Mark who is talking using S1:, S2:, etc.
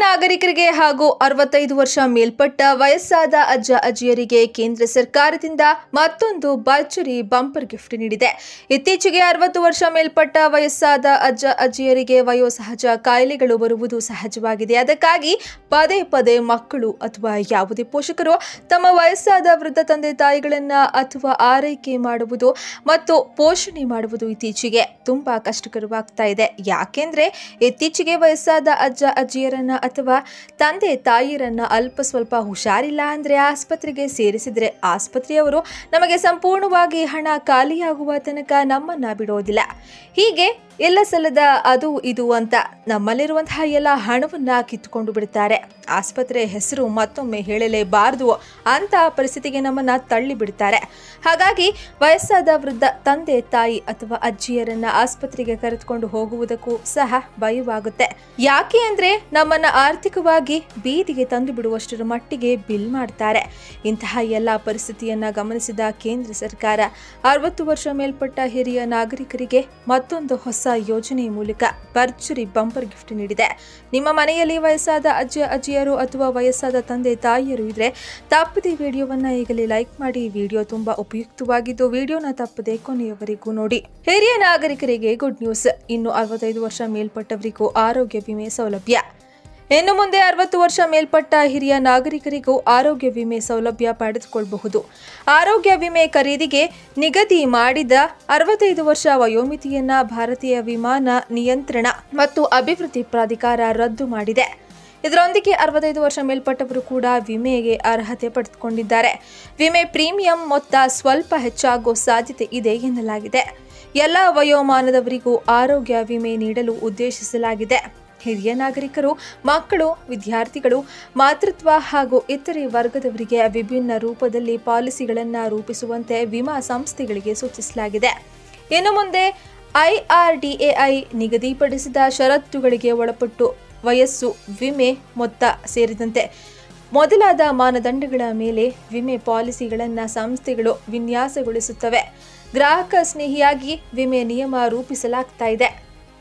S1: ನಾಗರಿಕರಿಗೆ ಹಾಗೂ ಅರವತ್ತೈದು ವರ್ಷ ಮೇಲ್ಪಟ್ಟ ವಯಸ್ಸಾದ ಅಜ್ಜ ಅಜ್ಜಿಯರಿಗೆ ಕೇಂದ್ರ ಸರ್ಕಾರದಿಂದ ಮತ್ತೊಂದು ಭರ್ಜರಿ ಬಂಪರ್ ಗಿಫ್ಟ್ ನೀಡಿದೆ ಇತ್ತೀಚೆಗೆ ಅರವತ್ತು ವರ್ಷ ಮೇಲ್ಪಟ್ಟ ವಯಸ್ಸಾದ ಅಜ್ಜ ಅಜ್ಜಿಯರಿಗೆ ವಯೋಸಹಜ ಕಾಯಿಲೆಗಳು ಬರುವುದು ಸಹಜವಾಗಿದೆ ಅದಕ್ಕಾಗಿ ಪದೇ ಪದೇ ಮಕ್ಕಳು ಅಥವಾ ಯಾವುದೇ ಪೋಷಕರು ತಮ್ಮ ವಯಸ್ಸಾದ ವೃದ್ಧ ತಂದೆ ತಾಯಿಗಳನ್ನ ಅಥವಾ ಆರೈಕೆ ಮಾಡುವುದು ಮತ್ತು ಪೋಷಣೆ ಮಾಡುವುದು ಇತ್ತೀಚೆಗೆ ತುಂಬಾ ಕಷ್ಟಕರವಾಗ್ತಾ ಇದೆ ಯಾಕೆಂದ್ರೆ ಇತ್ತೀಚೆಗೆ ವಯಸ್ಸಾದ ಅಜ್ಜ ಅಜ್ಜಿಯರನ್ನ ಅಥವಾ ತಂದೆ ತಾಯಿಯರನ್ನ ಅಲ್ಪ ಸ್ವಲ್ಪ ಹುಷಾರಿಲ್ಲ ಅಂದ್ರೆ ಆಸ್ಪತ್ರೆಗೆ ಸೇರಿಸಿದ್ರೆ ಆಸ್ಪತ್ರೆಯವರು ನಮಗೆ ಸಂಪೂರ್ಣವಾಗಿ ಹಣ ಖಾಲಿಯಾಗುವ ತನಕ ನಮ್ಮನ್ನ ಬಿಡೋದಿಲ್ಲ ಹೀಗೆ ಎಲ್ಲ ಸಲ್ಲದ ಅದು ಇದು ಅಂತ ನಮ್ಮಲ್ಲಿರುವಂತಹ ಎಲ್ಲ ಹಣವನ್ನ ಕಿತ್ತುಕೊಂಡು ಬಿಡ್ತಾರೆ ಆಸ್ಪತ್ರೆ ಹೆಸರು ಮತ್ತೊಮ್ಮೆ ಹೇಳಲೇಬಾರದು ಅಂತ ಪರಿಸ್ಥಿತಿಗೆ ನಮ್ಮನ್ನ ತಳ್ಳಿ ಬಿಡ್ತಾರೆ ಹಾಗಾಗಿ ವಯಸ್ಸಾದ ವೃದ್ಧ ತಂದೆ ತಾಯಿ ಅಥವಾ ಅಜ್ಜಿಯರನ್ನ ಆಸ್ಪತ್ರೆಗೆ ಕರೆದುಕೊಂಡು ಹೋಗುವುದಕ್ಕೂ ಸಹ ಭಯವಾಗುತ್ತೆ ಯಾಕೆ ಅಂದ್ರೆ ನಮ್ಮನ್ನ ಆರ್ಥಿಕವಾಗಿ ಬೀದಿಗೆ ತಂದು ಬಿಡುವಷ್ಟರ ಮಟ್ಟಿಗೆ ಬಿಲ್ ಮಾಡ್ತಾರೆ ಇಂತಹ ಎಲ್ಲ ಪರಿಸ್ಥಿತಿಯನ್ನ ಗಮನಿಸಿದ ಕೇಂದ್ರ ಸರ್ಕಾರ ಅರವತ್ತು ವರ್ಷ ಮೇಲ್ಪಟ್ಟ ಹಿರಿಯ ನಾಗರಿಕರಿಗೆ ಮತ್ತೊಂದು ಹೊಸ ಯೋಜನೆ ಮೂಲಕ ಭರ್ಜರಿ ಬಂಪರ್ ಗಿಫ್ಟ್ ನೀಡಿದೆ ನಿಮ್ಮ ಮನೆಯಲ್ಲಿ ವಯಸ್ಸಾದ ಅಜ್ಜ ಅಜ್ಜಿಯರು ಅಥವಾ ವಯಸ್ಸಾದ ತಂದೆ ತಾಯಿಯರು ಇದ್ರೆ ತಪ್ಪದೆ ವಿಡಿಯೋವನ್ನ ಈಗಲೇ ಲೈಕ್ ಮಾಡಿ ವಿಡಿಯೋ ತುಂಬಾ ಉಪಯುಕ್ತವಾಗಿದ್ದು ವಿಡಿಯೋನ ತಪ್ಪದೆ ಕೊನೆಯವರೆಗೂ ನೋಡಿ ಹಿರಿಯ ನಾಗರಿಕರಿಗೆ ಗುಡ್ ನ್ಯೂಸ್ ಇನ್ನು ಅರವತ್ತೈದು ವರ್ಷ ಮೇಲ್ಪಟ್ಟವರಿಗೂ ಆರೋಗ್ಯ ವಿಮೆ ಸೌಲಭ್ಯ ಇನ್ನು ಮುಂದೆ ಅರವತ್ತು ವರ್ಷ ಮೇಲ್ಪಟ್ಟ ಹಿರಿಯ ನಾಗರಿಕರಿಗೂ ಆರೋಗ್ಯ ವಿಮೆ ಸೌಲಭ್ಯ ಪಡೆದುಕೊಳ್ಳಬಹುದು ಆರೋಗ್ಯ ವಿಮೆ ಖರೀದಿಗೆ ನಿಗದಿ ಮಾಡಿದ ಅರವತ್ತೈದು ವರ್ಷ ವಯೋಮಿತಿಯನ್ನ ಭಾರತೀಯ ವಿಮಾನ ನಿಯಂತ್ರಣ ಮತ್ತು ಅಭಿವೃದ್ಧಿ ಪ್ರಾಧಿಕಾರ ರದ್ದು ಮಾಡಿದೆ ಇದರೊಂದಿಗೆ ಅರವತ್ತೈದು ವರ್ಷ ಮೇಲ್ಪಟ್ಟವರು ಕೂಡ ವಿಮೆಗೆ ಅರ್ಹತೆ ಪಡೆದುಕೊಂಡಿದ್ದಾರೆ ವಿಮೆ ಪ್ರೀಮಿಯಂ ಮೊತ್ತ ಸ್ವಲ್ಪ ಹೆಚ್ಚಾಗೋ ಸಾಧ್ಯತೆ ಇದೆ ಎನ್ನಲಾಗಿದೆ ಎಲ್ಲ ವಯೋಮಾನದವರಿಗೂ ಆರೋಗ್ಯ ವಿಮೆ ನೀಡಲು ಉದ್ದೇಶಿಸಲಾಗಿದೆ ಹಿರಿಯ ನಾಗರಿಕರು ಮಕ್ಕಳು ವಿದ್ಯಾರ್ಥಿಗಳು ಮಾತೃತ್ವ ಹಾಗೂ ಇತರೆ ವರ್ಗದವರಿಗೆ ವಿಭಿನ್ನ ರೂಪದಲ್ಲಿ ಪಾಲಿಸಿಗಳನ್ನು ರೂಪಿಸುವಂತೆ ವಿಮಾ ಸಂಸ್ಥೆಗಳಿಗೆ ಸೂಚಿಸಲಾಗಿದೆ ಇನ್ನು ಮುಂದೆ ಐಆರ್ಡಿಎಐ ನಿಗದಿಪಡಿಸಿದ ಷರತ್ತುಗಳಿಗೆ ಒಳಪಟ್ಟು ವಯಸ್ಸು ವಿಮೆ ಮೊತ್ತ ಸೇರಿದಂತೆ ಮೊದಲಾದ ಮಾನದಂಡಗಳ ಮೇಲೆ ವಿಮೆ ಪಾಲಿಸಿಗಳನ್ನು ಸಂಸ್ಥೆಗಳು ವಿನ್ಯಾಸಗೊಳಿಸುತ್ತವೆ ಗ್ರಾಹಕ ಸ್ನೇಹಿಯಾಗಿ ವಿಮೆ ನಿಯಮ ರೂಪಿಸಲಾಗ್ತಾ ಇದೆ